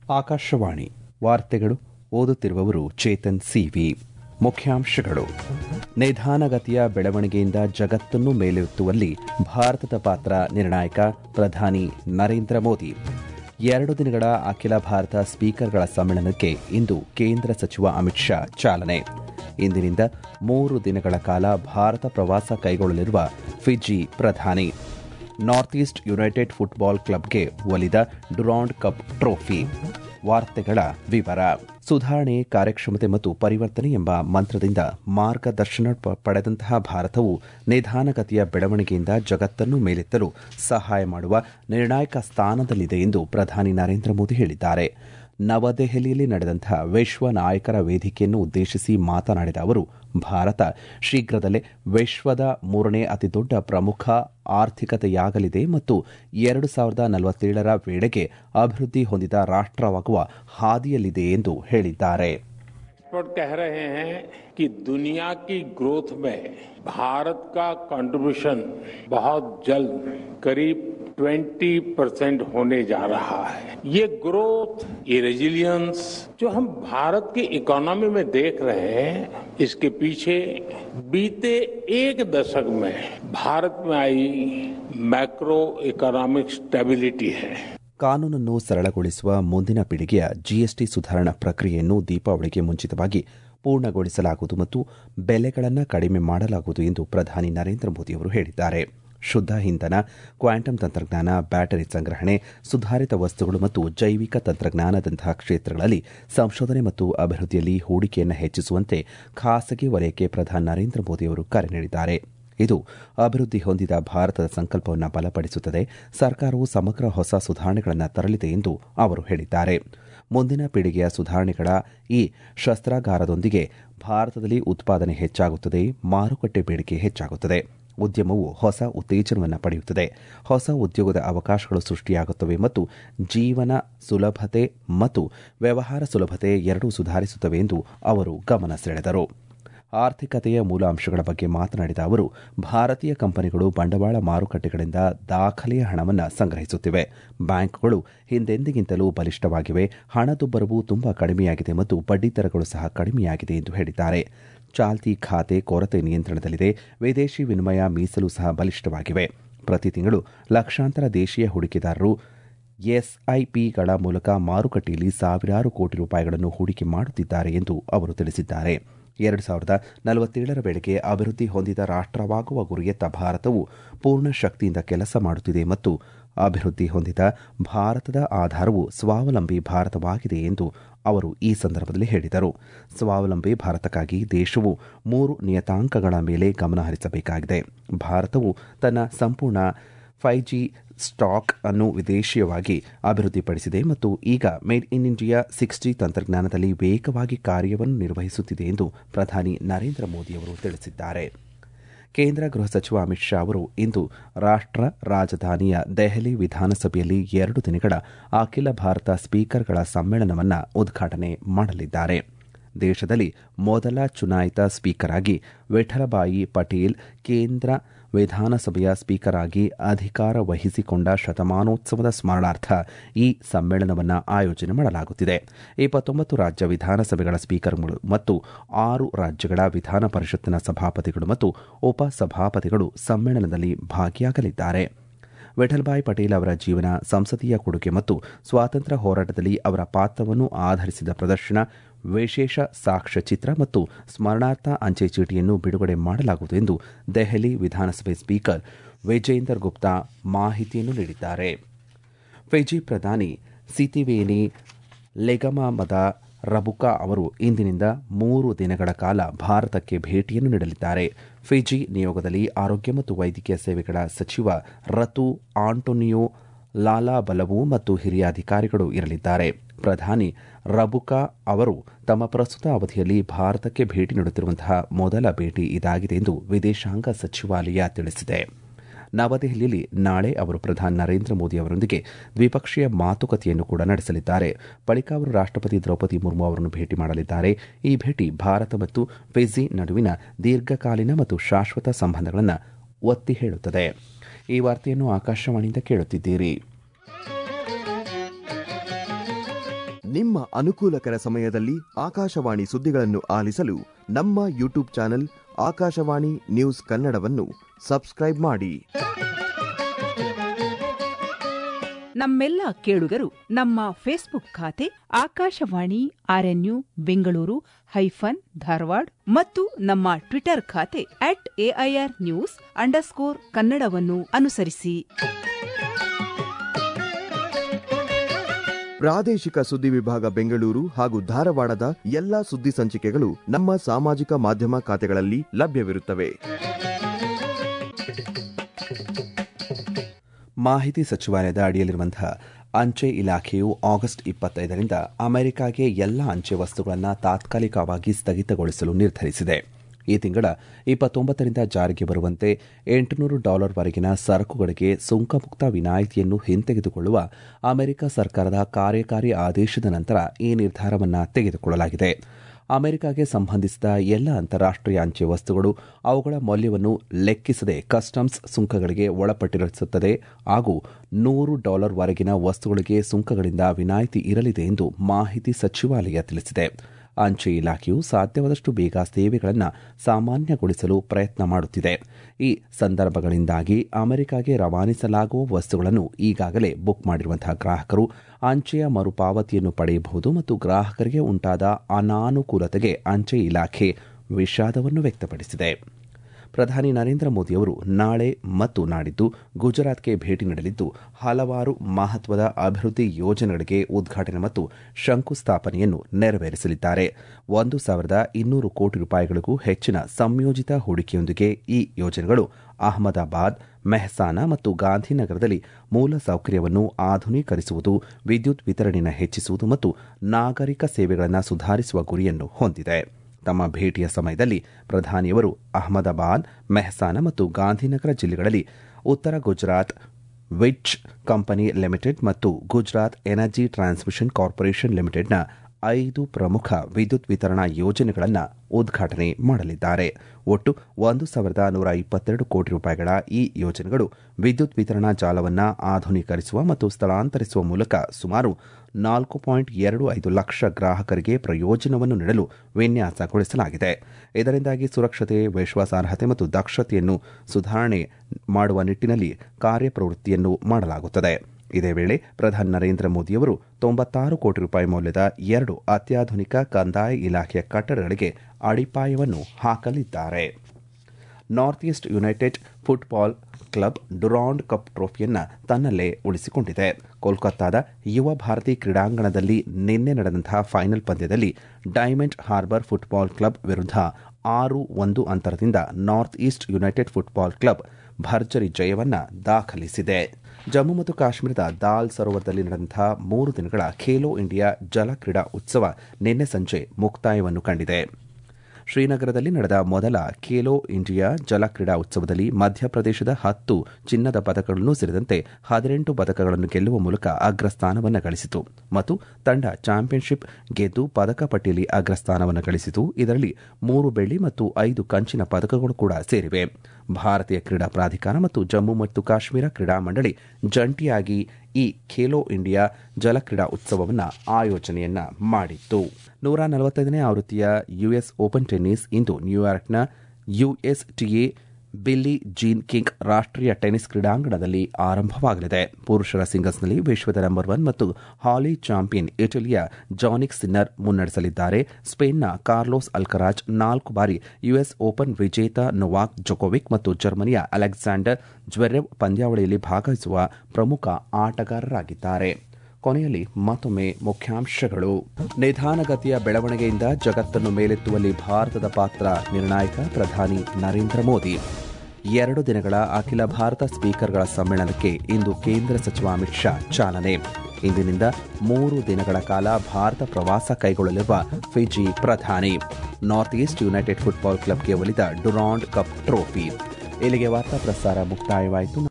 ಆಕಾಶವಾಣಿ ವಾರ್ತೆಗಳು ಓದುತ್ತಿರುವವರು ಚೇತನ್ ಸಿವಿ ಮುಖ್ಯಾಂಶಗಳು ನಿಧಾನಗತಿಯ ಬೆಳವಣಿಗೆಯಿಂದ ಜಗತ್ತನ್ನು ಮೇಲೆತ್ತುವಲ್ಲಿ ಭಾರತದ ಪಾತ್ರ ನಿರ್ಣಾಯಕ ಪ್ರಧಾನಿ ನರೇಂದ್ರ ಮೋದಿ ಎರಡು ದಿನಗಳ ಅಖಿಲ ಭಾರತ ಸ್ಪೀಕರ್ಗಳ ಸಮ್ಮೇಳನಕ್ಕೆ ಇಂದು ಕೇಂದ್ರ ಸಚಿವ ಅಮಿತ್ ಶಾ ಚಾಲನೆ ಇಂದಿನಿಂದ ಮೂರು ದಿನಗಳ ಕಾಲ ಭಾರತ ಪ್ರವಾಸ ಕೈಗೊಳ್ಳಲಿರುವ ಫಿಜಿ ಪ್ರಧಾನಿ ನಾರ್ತ್ ಈಸ್ಟ್ ಯುನೈಟೆಡ್ ಫುಟ್ಬಾಲ್ ಕ್ಲಬ್ಗೆ ಒಲಿದ ಡುರಾಂಡ್ ಕಪ್ ಟ್ರೋಫಿ ವಾರ್ತೆಗಳ ವಿವರ ಸುಧಾರಣೆ ಕಾರ್ಯಕ್ಷಮತೆ ಮತ್ತು ಪರಿವರ್ತನೆ ಎಂಬ ಮಂತ್ರದಿಂದ ಮಾರ್ಗದರ್ಶನ ಪಡೆದಂತಹ ಭಾರತವು ನಿಧಾನಗತಿಯ ಬೆಳವಣಿಗೆಯಿಂದ ಜಗತ್ತನ್ನು ಮೇಲೆತ್ತಲು ಸಹಾಯ ಮಾಡುವ ನಿರ್ಣಾಯಕ ಸ್ಥಾನದಲ್ಲಿದೆ ಎಂದು ಪ್ರಧಾನಿ ನರೇಂದ್ರ ಮೋದಿ ಹೇಳಿದ್ದಾರೆ ನವದೆಹಲಿಯಲ್ಲಿ ನಡೆದಂತಹ ವಿಶ್ವ ನಾಯಕರ ವೇದಿಕೆಯನ್ನು ಉದ್ದೇಶಿಸಿ ಮಾತನಾಡಿದ ಅವರು ಭಾರತ ಶೀಘ್ರದಲ್ಲೇ ವಿಶ್ವದ ಮೂರನೇ ಅತಿದೊಡ್ಡ ಪ್ರಮುಖ ಆರ್ಥಿಕತೆಯಾಗಲಿದೆ ಮತ್ತು ಎರಡು ಸಾವಿರದ ನಲವತ್ತೇಳರ ವೇಳೆಗೆ ಅಭಿವೃದ್ಧಿ ಹೊಂದಿದ ರಾಷ್ಟವಾಗುವ ಹಾದಿಯಲ್ಲಿದೆ ಎಂದು ಹೇಳಿದ್ದಾರೆ एक्सपर्ट कह रहे हैं कि दुनिया की ग्रोथ में भारत का कंट्रीब्यूशन बहुत जल्द करीब 20 परसेंट होने जा रहा है ये ग्रोथ ये रेजिलियंस जो हम भारत की इकोनॉमी में देख रहे हैं इसके पीछे बीते एक दशक में भारत में आई मैक्रो इकोनॉमिक स्टेबिलिटी है ಕಾನೂನನ್ನು ಸರಳಗೊಳಿಸುವ ಮುಂದಿನ ಪೀಳಿಗೆಯ ಜಿಎಸ್ಟಿ ಸುಧಾರಣಾ ಪ್ರಕ್ರಿಯೆಯನ್ನು ದೀಪಾವಳಿಗೆ ಮುಂಚಿತವಾಗಿ ಪೂರ್ಣಗೊಳಿಸಲಾಗುವುದು ಮತ್ತು ಬೆಲೆಗಳನ್ನು ಕಡಿಮೆ ಮಾಡಲಾಗುವುದು ಎಂದು ಪ್ರಧಾನಿ ನರೇಂದ್ರ ಮೋದಿ ಅವರು ಹೇಳಿದ್ದಾರೆ ಶುದ್ದ ಇಂಧನ ಕ್ವಾಂಟಮ್ ತಂತ್ರಜ್ಞಾನ ಬ್ಯಾಟರಿ ಸಂಗ್ರಹಣೆ ಸುಧಾರಿತ ವಸ್ತುಗಳು ಮತ್ತು ಜೈವಿಕ ತಂತ್ರಜ್ಞಾನದಂತಹ ಕ್ಷೇತ್ರಗಳಲ್ಲಿ ಸಂಶೋಧನೆ ಮತ್ತು ಅಭಿವೃದ್ಧಿಯಲ್ಲಿ ಹೂಡಿಕೆಯನ್ನು ಹೆಚ್ಚಿಸುವಂತೆ ಖಾಸಗಿ ವಲಯಕ್ಕೆ ಪ್ರಧಾನಿ ನರೇಂದ್ರ ಮೋದಿ ಅವರು ಕರೆ ನೀಡಿದ್ದಾರೆ ಇದು ಅಭಿವೃದ್ಧಿ ಹೊಂದಿದ ಭಾರತದ ಸಂಕಲ್ಪವನ್ನು ಬಲಪಡಿಸುತ್ತದೆ ಸರ್ಕಾರವು ಸಮಗ್ರ ಹೊಸ ಸುಧಾರಣೆಗಳನ್ನು ತರಲಿದೆ ಎಂದು ಅವರು ಹೇಳಿದ್ದಾರೆ ಮುಂದಿನ ಪೀಳಿಗೆಯ ಸುಧಾರಣೆಗಳ ಈ ಶಸ್ತ್ರಾಗಾರದೊಂದಿಗೆ ಭಾರತದಲ್ಲಿ ಉತ್ಪಾದನೆ ಹೆಚ್ಚಾಗುತ್ತದೆ ಮಾರುಕಟ್ಟೆ ಬೇಡಿಕೆ ಹೆಚ್ಚಾಗುತ್ತದೆ ಉದ್ಯಮವು ಹೊಸ ಉತ್ತೇಜನವನ್ನು ಪಡೆಯುತ್ತದೆ ಹೊಸ ಉದ್ಯೋಗದ ಅವಕಾಶಗಳು ಸೃಷ್ಟಿಯಾಗುತ್ತವೆ ಮತ್ತು ಜೀವನ ಸುಲಭತೆ ಮತ್ತು ವ್ಯವಹಾರ ಸುಲಭತೆ ಎರಡೂ ಸುಧಾರಿಸುತ್ತವೆ ಎಂದು ಅವರು ಗಮನ ಸೆಳೆದರು ಆರ್ಥಿಕತೆಯ ಮೂಲ ಅಂಶಗಳ ಬಗ್ಗೆ ಮಾತನಾಡಿದ ಅವರು ಭಾರತೀಯ ಕಂಪನಿಗಳು ಬಂಡವಾಳ ಮಾರುಕಟ್ಟೆಗಳಿಂದ ದಾಖಲೆಯ ಹಣವನ್ನು ಸಂಗ್ರಹಿಸುತ್ತಿವೆ ಬ್ಯಾಂಕ್ಗಳು ಹಿಂದೆಂದಿಗಿಂತಲೂ ಬಲಿಷ್ಠವಾಗಿವೆ ಹಣದುಬ್ಬರವು ತುಂಬಾ ಕಡಿಮೆಯಾಗಿದೆ ಮತ್ತು ಬಡ್ಡಿದರಗಳು ಸಹ ಕಡಿಮೆಯಾಗಿದೆ ಎಂದು ಹೇಳಿದ್ದಾರೆ ಚಾಲ್ತಿ ಖಾತೆ ಕೊರತೆ ನಿಯಂತ್ರಣದಲ್ಲಿದೆ ವಿದೇಶಿ ವಿನಿಮಯ ಮೀಸಲು ಸಹ ಬಲಿಷ್ಠವಾಗಿವೆ ಪ್ರತಿ ತಿಂಗಳು ಲಕ್ಷಾಂತರ ದೇಶೀಯ ಹೂಡಿಕೆದಾರರು ಎಸ್ಐಪಿಗಳ ಮೂಲಕ ಮಾರುಕಟ್ಟೆಯಲ್ಲಿ ಸಾವಿರಾರು ಕೋಟಿ ರೂಪಾಯಿಗಳನ್ನು ಹೂಡಿಕೆ ಮಾಡುತ್ತಿದ್ದಾರೆ ಎಂದು ಅವರು ತಿಳಿಸಿದ್ದಾರೆ ಎರಡು ಸಾವಿರದ ನಲವತ್ತೇಳರ ವೇಳೆಗೆ ಅಭಿವೃದ್ಧಿ ಹೊಂದಿದ ರಾಷ್ಟವಾಗುವ ಗುರಿಯತ್ತ ಭಾರತವು ಪೂರ್ಣ ಶಕ್ತಿಯಿಂದ ಕೆಲಸ ಮಾಡುತ್ತಿದೆ ಮತ್ತು ಅಭಿವೃದ್ಧಿ ಹೊಂದಿದ ಭಾರತದ ಆಧಾರವು ಸ್ವಾವಲಂಬಿ ಭಾರತವಾಗಿದೆ ಎಂದು ಅವರು ಈ ಸಂದರ್ಭದಲ್ಲಿ ಹೇಳಿದರು ಸ್ವಾವಲಂಬಿ ಭಾರತಕ್ಕಾಗಿ ದೇಶವು ಮೂರು ನಿಯತಾಂಕಗಳ ಮೇಲೆ ಗಮನ ಹರಿಸಬೇಕಾಗಿದೆ ಭಾರತವು ತನ್ನ ಸಂಪೂರ್ಣ ಫೈವ್ ಜಿ ಸ್ಟಾಕ್ ಅನ್ನು ವಿದೇಶೀಯವಾಗಿ ಅಭಿವೃದ್ಧಿಪಡಿಸಿದೆ ಮತ್ತು ಈಗ made in India six G ತಂತ್ರಜ್ಞಾನದಲ್ಲಿ ವೇಗವಾಗಿ ಕಾರ್ಯವನ್ನು ನಿರ್ವಹಿಸುತ್ತಿದೆ ಎಂದು ಪ್ರಧಾನಿ ನರೇಂದ್ರ ಮೋದಿ ಅವರು ತಿಳಿಸಿದ್ದಾರೆ ಕೇಂದ್ರ ಗೃಹ ಸಚಿವ ಅಮಿತ್ ಶಾ ಅವರು ಇಂದು ರಾಷ್ಟ ರಾಜಧಾನಿಯ ದೆಹಲಿ ವಿಧಾನಸಭೆಯಲ್ಲಿ ಎರಡು ದಿನಗಳ ಅಖಿಲ ಭಾರತ ಸ್ಪೀಕರ್ಗಳ ಸಮ್ಮೇಳನವನ್ನು ಉದ್ಘಾಟನೆ ಮಾಡಲಿದ್ದಾರೆ ದೇಶದಲ್ಲಿ ಮೊದಲ ಚುನಾಯಿತ ಸ್ಪೀಕರ್ ಆಗಿ ವಿಠಲಬಾಯಿ ಪಟೇಲ್ ಕೇಂದ್ರ ವಿಧಾನಸಭೆಯ ಸ್ಪೀಕರ್ ಆಗಿ ಅಧಿಕಾರ ವಹಿಸಿಕೊಂಡ ಶತಮಾನೋತ್ಸವದ ಸ್ಮರಣಾರ್ಥ ಈ ಸಮ್ಮೇಳನವನ್ನು ಆಯೋಜನೆ ಮಾಡಲಾಗುತ್ತಿದೆ ಇಪ್ಪತ್ತೊಂಬತ್ತು ರಾಜ್ಯ ವಿಧಾನಸಭೆಗಳ ಸ್ಪೀಕರ್ಗಳು ಮತ್ತು ಆರು ರಾಜ್ಯಗಳ ವಿಧಾನ ಪರಿಷತ್ತಿನ ಸಭಾಪತಿಗಳು ಮತ್ತು ಉಪಸಭಾಪತಿಗಳು ಸಮ್ಮೇಳನದಲ್ಲಿ ಭಾಗಿಯಾಗಲಿದ್ದಾರೆ ವಿಠಲ್ಭಾಯ್ ಪಟೇಲ್ ಅವರ ಜೀವನ ಸಂಸದೀಯ ಕೊಡುಗೆ ಮತ್ತು ಸ್ವಾತಂತ್ರ್ಯ ಹೋರಾಟದಲ್ಲಿ ಅವರ ಪಾತ್ರವನ್ನು ಆಧರಿಸಿದ ಪ್ರದರ್ಶನ ವಿಶೇಷ ಸಾಕ್ಷ್ಯಚಿತ್ರ ಮತ್ತು ಸ್ಮರಣಾರ್ಥ ಅಂಚೆ ಚೀಟಿಯನ್ನು ಬಿಡುಗಡೆ ಮಾಡಲಾಗುವುದು ಎಂದು ದೆಹಲಿ ವಿಧಾನಸಭೆ ಸ್ಪೀಕರ್ ವಿಜೇಂದರ್ ಗುಪ್ತಾ ಮಾಹಿತಿಯನ್ನು ನೀಡಿದ್ದಾರೆ ಫಿಜಿ ಪ್ರಧಾನಿ ಸಿತಿವೇನಿ ಲೆಗಮಾಮದ ರಬುಕಾ ಅವರು ಇಂದಿನಿಂದ ಮೂರು ದಿನಗಳ ಕಾಲ ಭಾರತಕ್ಕೆ ಭೇಟಿಯನ್ನು ನೀಡಲಿದ್ದಾರೆ ಫಿಜಿ ನಿಯೋಗದಲ್ಲಿ ಆರೋಗ್ಯ ಮತ್ತು ವೈದ್ಯಕೀಯ ಸೇವೆಗಳ ಸಚಿವ ರತು ಆಂಟೋನಿಯೋ ಲಾಲಾ ಬಲವು ಮತ್ತು ಹಿರಿಯ ಅಧಿಕಾರಿಗಳು ಇರಲಿದ್ದಾರೆ ಪ್ರಧಾನಿ ರಬುಕಾ ಅವರು ತಮ್ಮ ಪ್ರಸ್ತುತ ಅವಧಿಯಲ್ಲಿ ಭಾರತಕ್ಕೆ ಭೇಟಿ ನೀಡುತ್ತಿರುವಂತಹ ಮೊದಲ ಭೇಟಿ ಇದಾಗಿದೆ ಎಂದು ವಿದೇಶಾಂಗ ಸಚಿವಾಲಯ ತಿಳಿಸಿದೆ ನವದೆಹಲಿಯಲ್ಲಿ ನಾಳೆ ಅವರು ಪ್ರಧಾನಿ ನರೇಂದ್ರ ಮೋದಿ ಅವರೊಂದಿಗೆ ದ್ವಿಪಕ್ಷೀಯ ಮಾತುಕತೆಯನ್ನು ಕೂಡ ನಡೆಸಲಿದ್ದಾರೆ ಬಳಿಕ ಅವರು ರಾಷ್ಟಪತಿ ದ್ರೌಪದಿ ಮುರ್ಮು ಅವರನ್ನು ಭೇಟಿ ಮಾಡಲಿದ್ದಾರೆ ಈ ಭೇಟಿ ಭಾರತ ಮತ್ತು ಫಿಜಿ ನಡುವಿನ ದೀರ್ಘಕಾಲೀನ ಮತ್ತು ಶಾಶ್ವತ ಸಂಬಂಧಗಳನ್ನು ಒತ್ತಿ ಹೇಳುತ್ತದೆ ಈ ವಾರ್ತೆಯನ್ನು ಆಕಾಶವಾಣಿಯಿಂದ ಕೇಳುತ್ತಿದ್ದೀರಿ ನಿಮ್ಮ ಅನುಕೂಲಕರ ಸಮಯದಲ್ಲಿ ಆಕಾಶವಾಣಿ ಸುದ್ದಿಗಳನ್ನು ಆಲಿಸಲು ನಮ್ಮ ಯೂಟ್ಯೂಬ್ ಚಾನೆಲ್ ಆಕಾಶವಾಣಿ ನ್ಯೂಸ್ ಕನ್ನಡವನ್ನು ಸಬ್ಸ್ಕ್ರೈಬ್ ಮಾಡಿ ನಮ್ಮೆಲ್ಲ ಕೇಳುಗರು ನಮ್ಮ ಫೇಸ್ಬುಕ್ ಖಾತೆ ಆಕಾಶವಾಣಿ ಆರ್ಎನ್ಯು ಬೆಂಗಳೂರು ಹೈಫನ್ ಧಾರವಾಡ ಮತ್ತು ನಮ್ಮ ಟ್ವಿಟರ್ ಖಾತೆ ಅಟ್ ಎಐಆರ್ ನ್ಯೂಸ್ ಅಂಡರ್ಸ್ಕೋರ್ ಕನ್ನಡವನ್ನು ಅನುಸರಿಸಿ ಪ್ರಾದೇಶಿಕ ಸುದ್ದಿ ವಿಭಾಗ ಬೆಂಗಳೂರು ಹಾಗೂ ಧಾರವಾಡದ ಎಲ್ಲಾ ಸುದ್ದಿ ಸಂಚಿಕೆಗಳು ನಮ್ಮ ಸಾಮಾಜಿಕ ಮಾಧ್ಯಮ ಖಾತೆಗಳಲ್ಲಿ ಲಭ್ಯವಿರುತ್ತವೆ ಮಾಹಿತಿ ಸಚಿವಾಲಯದ ಅಡಿಯಲ್ಲಿರುವಂತಹ ಅಂಚೆ ಇಲಾಖೆಯು ಆಗಸ್ಟ್ ಇಪ್ಪತ್ತೈದರಿಂದ ಅಮೆರಿಕಾಗೆ ಎಲ್ಲ ಅಂಚೆ ವಸ್ತುಗಳನ್ನು ತಾತ್ಕಾಲಿಕವಾಗಿ ಸ್ಥಗಿತಗೊಳಿಸಲು ನಿರ್ಧರಿಸಿದೆ ಈ ತಿಂಗಳ ಇಪ್ಪತ್ತೊಂಬತ್ತರಿಂದ ಜಾರಿಗೆ ಬರುವಂತೆ ಎಂಟುನೂರು ಡಾಲರ್ವರೆಗಿನ ಸರಕುಗಳಿಗೆ ಸುಂಕಮುಕ್ತ ವಿನಾಯಿತಿಯನ್ನು ಹಿಂತೆಗೆದುಕೊಳ್ಳುವ ಅಮೆರಿಕ ಸರ್ಕಾರದ ಕಾರ್ಯಕಾರಿ ಆದೇಶದ ನಂತರ ಈ ನಿರ್ಧಾರವನ್ನು ತೆಗೆದುಕೊಳ್ಳಲಾಗಿದೆ ಅಮೆರಿಕಾಗೆ ಸಂಬಂಧಿಸಿದ ಎಲ್ಲ ಅಂತಾರಾಷ್ಟೀಯ ಅಂಚೆ ವಸ್ತುಗಳು ಅವುಗಳ ಮೌಲ್ಯವನ್ನು ಲೆಕ್ಕಿಸದೆ ಕಸ್ಟಮ್ಸ್ ಸುಂಕಗಳಿಗೆ ಒಳಪಟ್ಟಿರುತ್ತದೆ ಹಾಗೂ ನೂರು ಡಾಲರ್ವರೆಗಿನ ವಸ್ತುಗಳಿಗೆ ಸುಂಕಗಳಿಂದ ವಿನಾಯಿತಿ ಇರಲಿದೆ ಎಂದು ಮಾಹಿತಿ ಸಚಿವಾಲಯ ತಿಳಿಸಿದೆ ಅಂಚೆ ಇಲಾಖೆಯು ಸಾಧ್ಯವಾದಷ್ಟು ಬೇಗ ಸೇವೆಗಳನ್ನು ಸಾಮಾನ್ಯಗೊಳಿಸಲು ಪ್ರಯತ್ನ ಮಾಡುತ್ತಿದೆ ಈ ಸಂದರ್ಭಗಳಿಂದಾಗಿ ಅಮೆರಿಕಾಗೆ ರವಾನಿಸಲಾಗುವ ವಸ್ತುಗಳನ್ನು ಈಗಾಗಲೇ ಬುಕ್ ಮಾಡಿರುವಂತಹ ಗ್ರಾಹಕರು ಅಂಚೆಯ ಮರುಪಾವತಿಯನ್ನು ಪಡೆಯಬಹುದು ಮತ್ತು ಗ್ರಾಹಕರಿಗೆ ಉಂಟಾದ ಅನಾನುಕೂಲತೆಗೆ ಅಂಚೆ ಇಲಾಖೆ ವಿಷಾದವನ್ನು ವ್ಯಕ್ತಪಡಿಸಿದೆ ಪ್ರಧಾನಿ ನರೇಂದ್ರ ಮೋದಿಯವರು ನಾಳೆ ಮತ್ತು ನಾಡಿದ್ದು ಗುಜರಾತ್ಗೆ ಭೇಟಿ ನೀಡಲಿದ್ದು ಹಲವಾರು ಮಹತ್ವದ ಅಭಿವೃದ್ಧಿ ಯೋಜನೆಗಳಿಗೆ ಉದ್ಘಾಟನೆ ಮತ್ತು ಶಂಕುಸ್ಥಾಪನೆಯನ್ನು ನೆರವೇರಿಸಲಿದ್ದಾರೆ ಒಂದು ಸಾವಿರದ ಇನ್ನೂರು ಕೋಟಿ ರೂಪಾಯಿಗಳಿಗೂ ಹೆಚ್ಚಿನ ಸಂಯೋಜಿತ ಹೂಡಿಕೆಯೊಂದಿಗೆ ಈ ಯೋಜನೆಗಳು ಅಹಮದಾಬಾದ್ ಮೆಹಸಾನ ಮತ್ತು ಗಾಂಧಿನಗರದಲ್ಲಿ ಮೂಲ ಸೌಕರ್ಯವನ್ನು ಆಧುನೀಕರಿಸುವುದು ವಿದ್ಯುತ್ ವಿತರಣೆಯನ್ನು ಹೆಚ್ಚಿಸುವುದು ಮತ್ತು ನಾಗರಿಕ ಸೇವೆಗಳನ್ನು ಸುಧಾರಿಸುವ ಗುರಿಯನ್ನು ಹೊಂದಿದೆ ತಮ್ಮ ಭೇಟಿಯ ಸಮಯದಲ್ಲಿ ಪ್ರಧಾನಿಯವರು ಅಹಮದಾಬಾದ್ ಮೆಹಸಾನ ಮತ್ತು ಗಾಂಧಿನಗರ ಜಿಲ್ಲೆಗಳಲ್ಲಿ ಉತ್ತರ ಗುಜರಾತ್ ವಿಚ್ ಕಂಪನಿ ಲಿಮಿಟೆಡ್ ಮತ್ತು ಗುಜರಾತ್ ಎನರ್ಜಿ ಟ್ರಾನ್ಸ್ಮಿಷನ್ ಕಾರ್ಪೊರೇಷನ್ ಲಿಮಿಟೆಡ್ನ ಐದು ಪ್ರಮುಖ ವಿದ್ಯುತ್ ವಿತರಣಾ ಯೋಜನೆಗಳನ್ನು ಉದ್ಘಾಟನೆ ಮಾಡಲಿದ್ದಾರೆ ಒಟ್ಟು ಒಂದು ಸಾವಿರದ ನೂರ ಇಪ್ಪತ್ತೆರಡು ಕೋಟಿ ರೂಪಾಯಿಗಳ ಈ ಯೋಜನೆಗಳು ವಿದ್ಯುತ್ ವಿತರಣಾ ಜಾಲವನ್ನು ಆಧುನೀಕರಿಸುವ ಮತ್ತು ಸ್ಥಳಾಂತರಿಸುವ ಮೂಲಕ ಸುಮಾರು ನಾಲ್ಕು ಪಾಯಿಂಟ್ ಎರಡು ಐದು ಲಕ್ಷ ಗ್ರಾಹಕರಿಗೆ ಪ್ರಯೋಜನವನ್ನು ನೀಡಲು ವಿನ್ಯಾಸಗೊಳಿಸಲಾಗಿದೆ ಇದರಿಂದಾಗಿ ಸುರಕ್ಷತೆ ವಿಶ್ವಾಸಾರ್ಹತೆ ಮತ್ತು ದಕ್ಷತೆಯನ್ನು ಸುಧಾರಣೆ ಮಾಡುವ ನಿಟ್ಟಿನಲ್ಲಿ ಕಾರ್ಯಪ್ರವೃತ್ತಿಯನ್ನು ಮಾಡಲಾಗುತ್ತದೆ ಇದೇ ವೇಳೆ ಪ್ರಧಾನಿ ನರೇಂದ್ರ ಮೋದಿಯವರು ತೊಂಬತ್ತಾರು ಕೋಟಿ ರೂಪಾಯಿ ಮೌಲ್ಯದ ಎರಡು ಅತ್ಯಾಧುನಿಕ ಕಂದಾಯ ಇಲಾಖೆಯ ಕಟ್ಟಡಗಳಿಗೆ ಅಡಿಪಾಯವನ್ನು ಹಾಕಲಿದ್ದಾರೆ North East United football club Durand cup ಟ್ರೋಫಿಯನ್ನು ತನ್ನಲ್ಲೇ ಉಳಿಸಿಕೊಂಡಿದೆ ಕೋಲ್ಕತ್ತಾದ ಯುವ ಭಾರತಿ ಕ್ರೀಡಾಂಗಣದಲ್ಲಿ ನಿನ್ನೆ ನಡೆದಂತಹ ಫೈನಲ್ ಪಂದ್ಯದಲ್ಲಿ ಡೈಮಂಡ್ ಹಾರ್ಬರ್ ಫುಟ್ಬಾಲ್ ಕ್ಲಬ್ ವಿರುದ್ಧ ಆರು ಒಂದು ಅಂತರದಿಂದ North East United football club ಭರ್ಜರಿ ಜಯವನ್ನ ದಾಖಲಿಸಿದೆ ಜಮ್ಮು ಮತ್ತು ಕಾಶ್ಮೀರದ ದಾಲ್ ಸರೋವರದಲ್ಲಿ ನಡೆದಂತಹ ಮೂರು ದಿನಗಳ ಖೇಲೋ ಇಂಡಿಯಾ ಜಲ ಕ್ರೀಡಾ ಉತ್ಸವ ನಿನ್ನೆ ಸಂಜೆ ಮುಕ್ತಾಯವನ್ನು ಕಂಡಿದೆ ಶ್ರೀನಗರದಲ್ಲಿ ನಡೆದ ಮೊದಲ ಖೇಲೋ ಇಂಡಿಯಾ ಜಲ ಕ್ರೀಡಾ ಉತ್ಸವದಲ್ಲಿ ಮಧ್ಯಪ್ರದೇಶದ ಹತ್ತು ಚಿನ್ನದ ಪದಕಗಳನ್ನು ಸೇರಿದಂತೆ ಹದಿನೆಂಟು ಪದಕಗಳನ್ನು ಗೆಲ್ಲುವ ಮೂಲಕ ಅಗ್ರಸ್ಥಾನವನ್ನು ಗಳಿಸಿತು ಮತ್ತು ತಂಡ ಚಾಂಪಿಯನ್ಶಿಪ್ ಗೆದ್ದು ಪದಕ ಪಟ್ಟಿಯಲ್ಲಿ ಅಗ್ರಸ್ಥಾನವನ್ನು ಗಳಿಸಿತು ಇದರಲ್ಲಿ ಮೂರು ಬೆಳ್ಳಿ ಮತ್ತು ಐದು ಕಂಚಿನ ಪದಕಗಳು ಕೂಡ ಸೇರಿವೆ ಭಾರತೀಯ ಕ್ರೀಡಾ ಪ್ರಾಧಿಕಾರ ಮತ್ತು ಜಮ್ಮು ಮತ್ತು ಕಾಶ್ಮೀರ ಕ್ರೀಡಾ ಮಂಡಳಿ ಜಂಟಿಯಾಗಿ ಈ ಖೇಲೋ ಇಂಡಿಯಾ ಜಲ ಕ್ರೀಡಾ ಉತ್ಸವವನ್ನು ಆಯೋಜನೆಯನ್ನ ಮಾಡಿತ್ತು ನೂರ ನಲವತ್ತೈದನೇ ಆವೃತ್ತಿಯ ಯುಎಸ್ ಓಪನ್ ಟೆನ್ನಿಸ್ ಇಂದು ನ್ಯೂಯಾರ್ಕ್ನ ಯುಎಸ್ಟಿಎ ಬಿಲ್ಲಿ ಜೀನ್ ಕಿಂಗ್ ರಾಷ್ಟ್ರೀಯ ಟೆನ್ನಿಸ್ ಕ್ರೀಡಾಂಗಣದಲ್ಲಿ ಆರಂಭವಾಗಲಿದೆ ಪುರುಷರ ಸಿಂಗಲ್ಸ್ನಲ್ಲಿ ವಿಶ್ವದ ನಂಬರ್ ಒನ್ ಮತ್ತು ಹಾಲಿ ಚಾಂಪಿಯನ್ ಇಟಲಿಯ ಜಾನಿಕ್ ಸಿನ್ನರ್ ಮುನ್ನಡೆಸಲಿದ್ದಾರೆ ಸ್ಪೇನ್ನ ಕಾರ್ಲೋಸ್ ಅಲ್ಕರಾಜ್ ನಾಲ್ಕು ಬಾರಿ ಯುಎಸ್ ಓಪನ್ ವಿಜೇತ ನೊವಾಕ್ ಜೊಕೋವಿಕ್ ಮತ್ತು ಜರ್ಮನಿಯ ಅಲೆಕ್ಸಾಂಡರ್ ಜ್ವೆರೆವ್ ಪಂದ್ಯಾವಳಿಯಲ್ಲಿ ಭಾಗವಹಿಸುವ ಪ್ರಮುಖ ಆಟಗಾರರಾಗಿದ್ದಾರೆ ಕೊನೆಯಲ್ಲಿ ಮತ್ತೊಮ್ಮೆ ಮುಖ್ಯಾಂಶಗಳು ನಿಧಾನಗತಿಯ ಬೆಳವಣಿಗೆಯಿಂದ ಜಗತ್ತನ್ನು ಮೇಲೆತ್ತುವಲ್ಲಿ ಭಾರತದ ಪಾತ್ರ ನಿರ್ಣಾಯಕ ಪ್ರಧಾನಿ ನರೇಂದ್ರ ಮೋದಿ ಎರಡು ದಿನಗಳ ಅಖಿಲ ಭಾರತ ಸ್ಪೀಕರ್ಗಳ ಸಮ್ಮೇಳನಕ್ಕೆ ಇಂದು ಕೇಂದ್ರ ಸಚಿವ ಅಮಿತ್ ಶಾ ಚಾಲನೆ ಇಂದಿನಿಂದ ಮೂರು ದಿನಗಳ ಕಾಲ ಭಾರತ ಪ್ರವಾಸ ಕೈಗೊಳ್ಳಲಿರುವ ಫಿಜಿ ಪ್ರಧಾನಿ ನಾರ್ತ್ ಈಸ್ಟ್ ಯುನೈಟೆಡ್ ಫುಟ್ಬಾಲ್ ಕ್ಲಬ್ಗೆ ಒಲಿದ ಡುರಾಂಡ್ ಕಪ್ ಟ್ರೋಫಿ ಇಲ್ಲಿಗೆ ವಾರ್ತಾ ಪ್ರಸಾರ ಮುಕ್ತಾಯವಾಯಿತು